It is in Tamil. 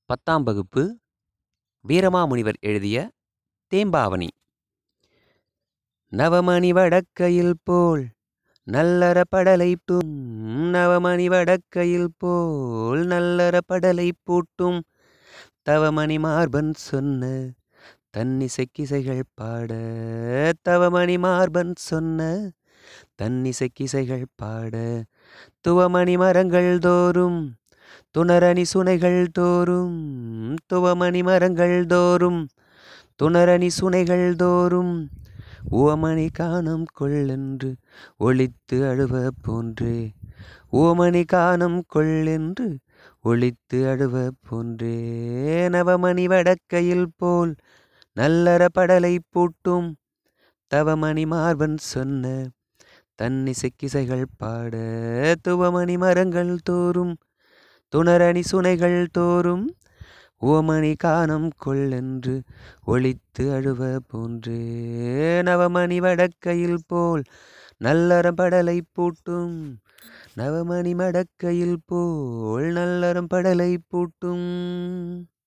பத்தாம் வகுப்பு வீரமாமுனிவர் எழுதிய தேம்பாவணி நவமணி வடக்கையில் போல் நல்லற படலை பூம் நவமணி வடக்கையில் போல் நல்லற படலை பூட்டும் தவமணி மார்பன் சொன்ன தன்னிசைக்கிசைகள் பாட தவமணி மார்பன் சொன்ன தன்னிசைக்கிசைகள் பாட துவமணி மரங்கள் தோறும் துணரணி சுனைகள் தோறும் துவமணி மரங்கள் தோறும் துணரணி சுனைகள் தோறும் உவமணி காணம் கொள்ளென்று ஒளித்து அழுவ போன்றே உவமணி காணம் கொள்ளென்று ஒளித்து அழுவ போன்றே நவமணி வடக்கையில் போல் நல்லற படலை பூட்டும் தவமணி மார்பன் சொன்ன தன்னிசைக்கிசைகள் பாட துவமணி மரங்கள் தோறும் துணரணி சுனைகள் தோறும் ஓமணி காணம் கொள்ளென்று ஒளித்து அழுவ போன்றே நவமணி வடக்கையில் போல் நல்லறம் படலை பூட்டும் நவமணி மடக்கையில் போல் நல்லறம் படலை பூட்டும்